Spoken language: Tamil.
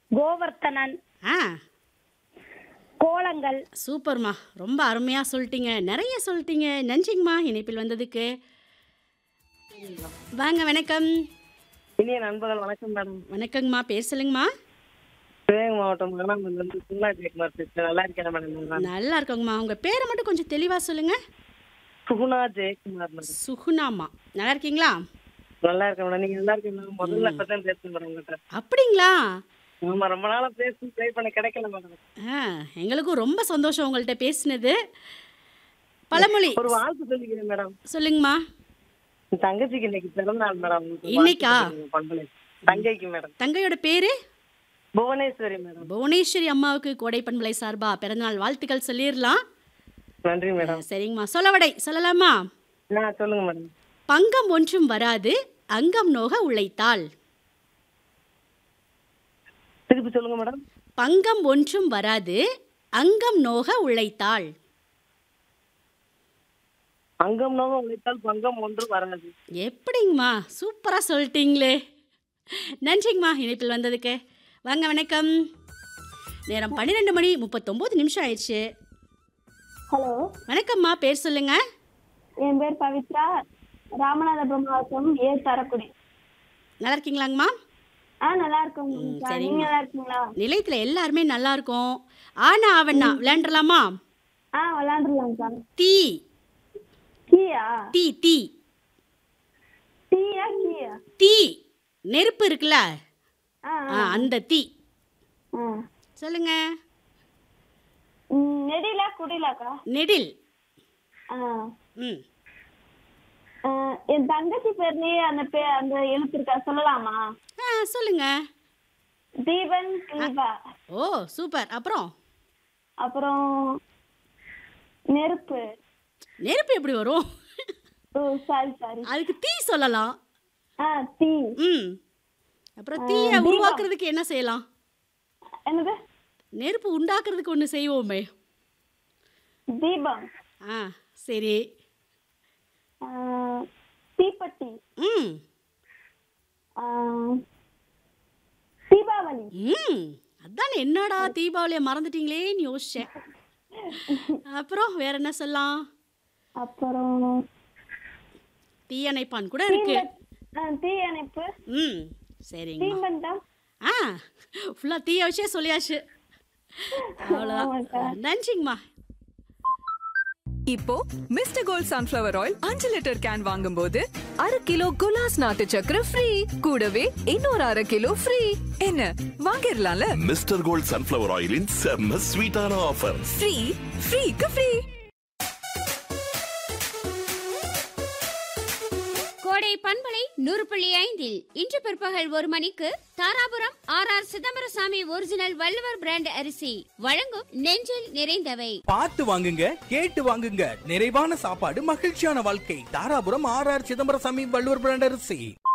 கோவர்த்தனன் ஆ கோலங்கள் சூப்பர்மா ரொம்ப அருமையாக சொல்லிட்டீங்க நிறைய சொல்லிட்டீங்க நன்றிங்கம்மா இணைப்பில் வந்ததுக்கு வாங்க வணக்கம் இனிய நண்பர்கள் வணக்கம் மேடம் வணக்கங்கம்மா பேர் சொல்லுங்கம்மா சிவகங்கை மாவட்டம் மகனாம்பூர்லேருந்து சுகுணா ஜெயக்குமார் பேசுகிறேன் நல்லா இருக்கேன் மேடம் நான் நல்லா இருக்கோங்கம்மா உங்கள் பேரை மட்டும் கொஞ்சம் தெளிவாக சொல்லுங்கள் சுகுணா ஜெயக்குமார் மேடம் சுகுணாம்மா நல்லா இருக்கீங்களா நல்லா இருக்கேன் மேடம் நீங்க நல்லா இருக்கீங்க மேடம் முதல்ல இப்போ தான் பேசுங்க மேடம் உங்கள்கிட்ட அப்படிங்களா ஆமா ரொம்ப நாளா பேசி ட்ரை பண்ண கிடைக்கல மேடம் ஆ எங்களுக்கும் ரொம்ப சந்தோஷம் உங்கள்கிட்ட பேசினது பழமொழி ஒரு வாழ்த்து சொல்லிக்கிறேன் மேடம் சொல்லுங்கம்மா என் தங்கச்சிக்கு இன்னைக்கு பிறந்த நாள் மேடம் உங்களுக்கு இன்னைக்கா? வாழ்த்து சொல்லிக்கிறேன், பண்பலை தங்கைக்கு மேடம் தங்கையோட பேர் புவனேஸ்வரி மேடம் புவனேஸ்வரி அம்மாவுக்கு கோடை பண்பலை சார்பா பிறந்தநாள் வாழ்த்துக்கள் சொல்லிடலாம் நன்றி மேடம் சரிங்கம்மா சொல்லவடை சொல்லலாமா ஆ சொல்லுங்க மேடம் பங்கம் ஒன்றும் வராது அங்கம் நோக உழைத்தாள் திருப்பி சொல்லுங்க மேடம் பங்கம் ஒன்றும் வராது அங்கம் நோக உழைத்தாள் அங்கம் நோக உழைத்தால் பங்கம் ஒன்று வராது எப்படிங்கம்மா சூப்பராக சொல்லிட்டீங்களே நன்றிங்கம்மா இணைப்பில் வந்ததுக்கு வாங்க வணக்கம் நேரம் பன்னிரெண்டு மணி முப்பத்தொம்போது நிமிஷம் ஆயிடுச்சு ஹலோ வணக்கம்மா பேர் சொல்லுங்க என் பேர் பவித்ரா ராமநாதபுரம் மாவட்டம் ஏ தரக்குடி நல்லா இருக்கீங்களாங்கம்மா ஆ நல்லா இருக்கோம் ம், மோனிகா. சரிம்மா. நீங்க நல்லா இருக்கீங்களா நிலையத்தில் எல்லாருமே நல்லா இருக்கோம் ஆனா அவனா விளையாண்டுலாமா ஆ விளையாண்டுலாம்க்கா தீ கீயா தீ தீ டீயா கீயா தீ நெருப்பு இருக்குல்ல ஆ ஆ, அந்த தீ ஆ சொல்லுங்க ம், நெடிலா குடிலாக்கா நெடில் ஆ ம் ஆ, என் தங்கச்சி பேர்லயே அந்த பே அந்த எழுத்து இருக்கா சொல்லலாமா ஆ சொல்லுங்க தீபன் தீபா ஓ சூப்பர் அப்புறம் அப்புறம் நெருப்பு நெருப்பு எப்படி வரும் ஓ சாரி சாரி அதுக்கு தீ சொல்லலாம் ஆ தீ ம் அப்புறம் தீயை உருவாக்குறதுக்கு என்ன செய்யலாம் என்னது நெருப்பு உண்டாக்குறதுக்கு ஒன்று செய்வோமே தீபம் ஆ சரி ஆ, தீப்பெட்டி ம் ஆ, தீபாவளி ம் அதான் என்னடா தீபாவளியை மறந்துட்டீங்களேன்னு யோசிச்சேன் அப்புறம் வேற என்ன சொல்லலாம் அப்புறம் தீயணைப்பான் கூட இருக்கு ஆ, தீயணைப்பு ம் சரிங்க தீபந்தம் ஆ ஃபுல்லாக தீய வச்சே சொல்லியாச்சு அவ்வளோதான் நன்றிங்கம்மா இப்போ மிஸ்டர் கோல்ட் சன்ஃப்ளவர் ஆயில் அஞ்சு லிட்டர் கேன் வாங்கும்போது அரை கிலோ குலாஸ் நாட்டு சக்கரை ஃப்ரீ கூடவே இன்னொரு அரை கிலோ ஃப்ரீ என்ன வாங்கிடலாம்ல மிஸ்டர் கோல்ட் சன்ஃப்ளவர் ஆயிலின் செம்ம ஸ்வீட்டான ஆஃபர் ஃப்ரீ ஃப்ரீக்கு ஃப்ரீ கோடை பண்பலை நூறு புள்ளி ஐந்தில் இன்று பிற்பகல் ஒரு மணிக்கு Dharapuram R R Chidambaraswamy original Valluvar brand அரிசி வழங்கும் நெஞ்சில் நிறைந்தவை பார்த்து வாங்குங்க கேட்டு வாங்குங்க நிறைவான சாப்பாடு மகிழ்ச்சியான வாழ்க்கை Dharapuram R R Chidambaraswamy Valluvar brand அரிசி